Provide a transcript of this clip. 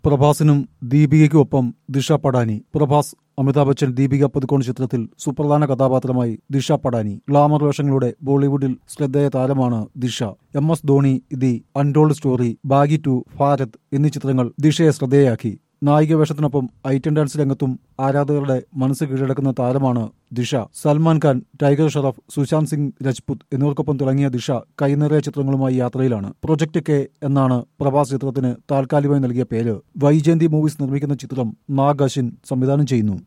പ്രഭാസിനും ദീപികയ്ക്കുമൊപ്പം ദിഷ പടാനി പ്രഭാസ് അമിതാഭ് ബച്ചൻ ദീപിക പതുക്കോൺ ചിത്രത്തിൽ സുപ്രധാന കഥാപാത്രമായി ദിഷ പടാനി ഗ്ലാമർ വേഷങ്ങളുടെ ബോളിവുഡിൽ ശ്രദ്ധേയ താരമാണ് Disha M S Dhoni the untold story Baaghi two Bharat എന്നീ ചിത്രങ്ങൾ ദിഷയെ ശ്രദ്ധേയയാക്കി നായിക വേഷത്തിനൊപ്പം ഐറ്റം ഡാൻസ് രംഗത്തും ആരാധകരുടെ മനസ്സ് കീഴടക്കുന്ന താരമാണ് ദിഷ സൽമാൻ ഖാൻ ടൈഗർ ഷറഫ് സുശാന്ത് സിംഗ് രജ്പുത് എന്നിവർക്കൊപ്പം തുടങ്ങിയ ദിഷ കൈനിറയ ചിത്രങ്ങളുമായി യാത്രയിലാണ് പ്രൊജക്ട് കെ എന്നാണ് പ്രഭാസ് ചിത്രത്തിന് താൽക്കാലികമായി നൽകിയ പേര് വൈജയന്തി മൂവീസ് നിർമ്മിക്കുന്ന ചിത്രം നാഗ് അശ്വിൻ സംവിധാനം ചെയ്യുന്നു